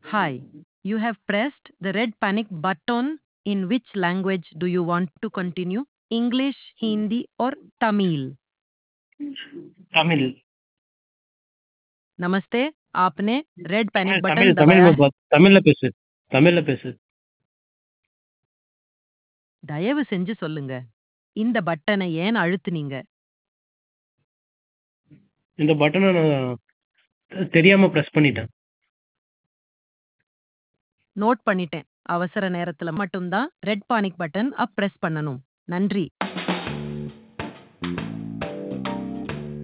Hi, you have pressed the red panic button. In which language do you want to continue? English, Hindi, or Tamil? Tamil नमस्ते आपने red panic Tamil button Tamil दबाया में है बात तमिழ்ல பேசு தமிழ்ல பேசு தயவு செஞ்சு சொல்லுங்க இந்த பட்டனை ஏன் அழுத்துனீங்க இந்த பட்டனை நான் தெரியாம பிரஸ் பண்ணிட்டேன் நோட் பண்ணிட்டேன் அவசர நேரத்துல மட்டும்தான் ரெட் பானிக் பட்டன் அப் பிரஸ் பண்ணணும் நன்றி